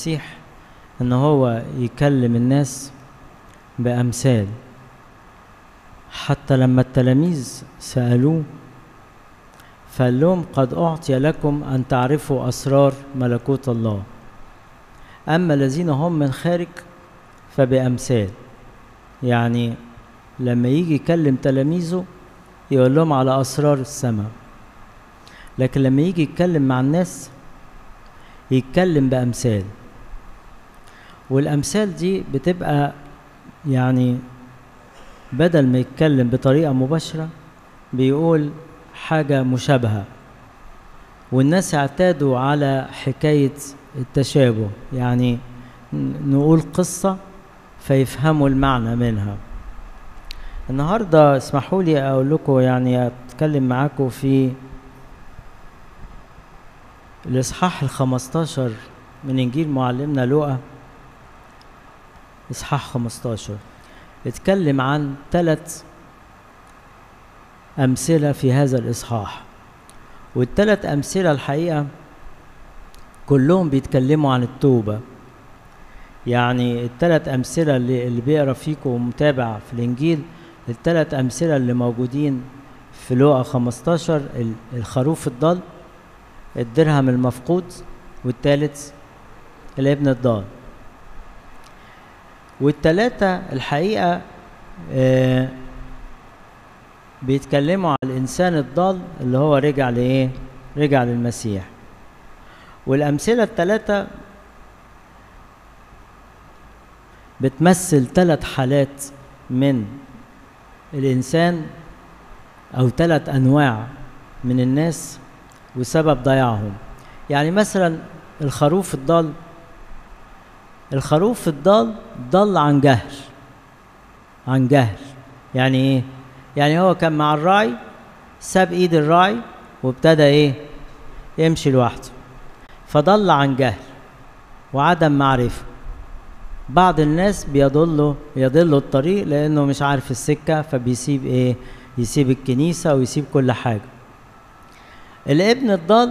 المسيح ان هو يكلم الناس بامثال حتى لما التلاميذ سالوه فقال لهم قد اعطي لكم ان تعرفوا اسرار ملكوت الله اما الذين هم من خارج فبامثال يعني لما يجي يكلم تلاميذه يقول لهم على اسرار السماء لكن لما يجي يتكلم مع الناس يتكلم بامثال والامثال دي بتبقى يعني بدل ما يتكلم بطريقه مباشره بيقول حاجه مشابهه والناس اعتادوا على حكايه التشابه يعني نقول قصه فيفهموا المعنى منها النهارده اسمحوا لي اقول لكم يعني اتكلم معاكم في الاصحاح الخمستاشر من انجيل معلمنا لوقا اصحاح 15 اتكلم عن ثلاث امثله في هذا الاصحاح والثلاث امثله الحقيقه كلهم بيتكلموا عن التوبه يعني الثلاث امثله اللي, اللي بيقرا فيكم ومتابع في الانجيل الثلاث امثله اللي موجودين في لوقا 15 الخروف الضال الدرهم المفقود والثالث الابن الضال والتلاتة الحقيقة آه بيتكلموا على الإنسان الضال اللي هو رجع لإيه؟ رجع للمسيح والأمثلة التلاتة بتمثل ثلاث حالات من الإنسان أو ثلاث أنواع من الناس وسبب ضياعهم يعني مثلا الخروف الضال الخروف الضال ضل عن جهل عن جهل يعني ايه يعني هو كان مع الراعي ساب ايد الراعي وابتدى ايه يمشي لوحده فضل عن جهل وعدم معرفه بعض الناس بيضلوا يضلوا الطريق لانه مش عارف السكه فبيسيب ايه يسيب الكنيسه ويسيب كل حاجه الابن الضال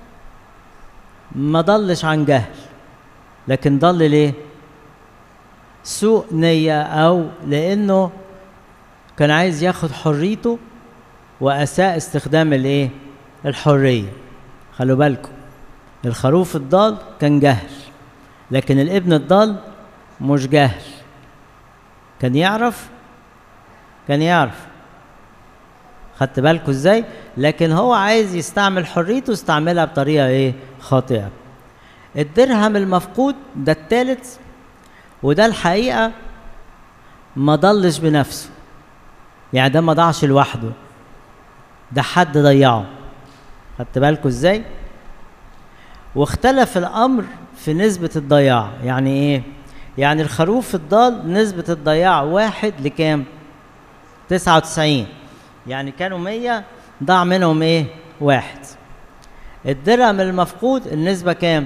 ما ضلش عن جهل لكن ضل ليه سوء نية أو لأنه كان عايز ياخد حريته وأساء استخدام الإيه الحرية خلوا بالكم الخروف الضال كان جهل لكن الابن الضال مش جهل كان يعرف كان يعرف خدت بالكم ازاي لكن هو عايز يستعمل حريته استعملها بطريقه ايه خاطئه الدرهم المفقود ده التالت وده الحقيقه ما ضلش بنفسه يعني ده ما ضاعش لوحده ده حد ضيعه خدت بالكم ازاي واختلف الامر في نسبه الضياع يعني ايه يعني الخروف الضال نسبه الضياع واحد لكام 99 يعني كانوا 100 ضاع منهم ايه واحد الدرهم المفقود النسبة كام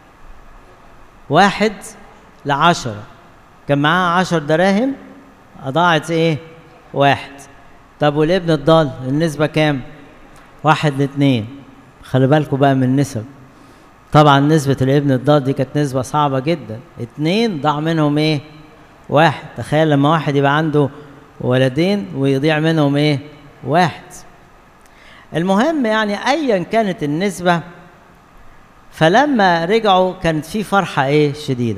واحد لعشرة كان معاه عشر دراهم أضاعت ايه واحد طب والابن الضال النسبة كام واحد لاتنين خلي بالكم بقى من النسب طبعا نسبة الابن الضال دي كانت نسبة صعبة جدا اتنين ضاع منهم ايه واحد تخيل لما واحد يبقى عنده ولدين ويضيع منهم ايه واحد المهم يعني ايا كانت النسبه فلما رجعوا كانت في فرحه ايه شديده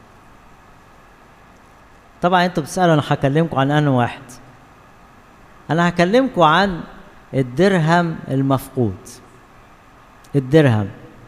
طبعا انتوا بتسالوا انا هكلمكم عن انه واحد انا هكلمكم عن الدرهم المفقود الدرهم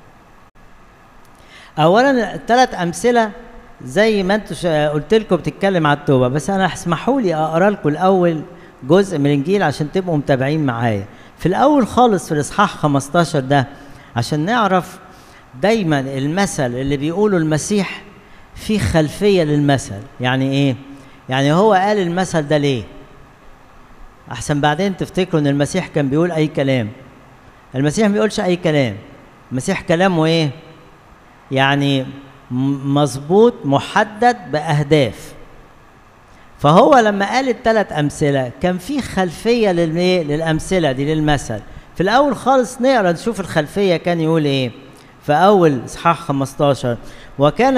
اولا الثلاث امثله زي ما انتوا قلت لكم بتتكلم على التوبه بس انا اسمحوا لي اقرا لكم الاول جزء من الانجيل عشان تبقوا متابعين معايا في الاول خالص في الاصحاح 15 ده عشان نعرف دايما المثل اللي بيقوله المسيح في خلفيه للمثل يعني ايه يعني هو قال المثل ده ليه احسن بعدين تفتكروا ان المسيح كان بيقول اي كلام المسيح ما بيقولش اي كلام المسيح كلامه ايه يعني مظبوط محدد باهداف فهو لما قال الثلاث امثله كان في خلفيه للايه للامثله دي للمثل في الاول خالص نقرا نشوف الخلفيه كان يقول ايه في اول اصحاح 15 وكان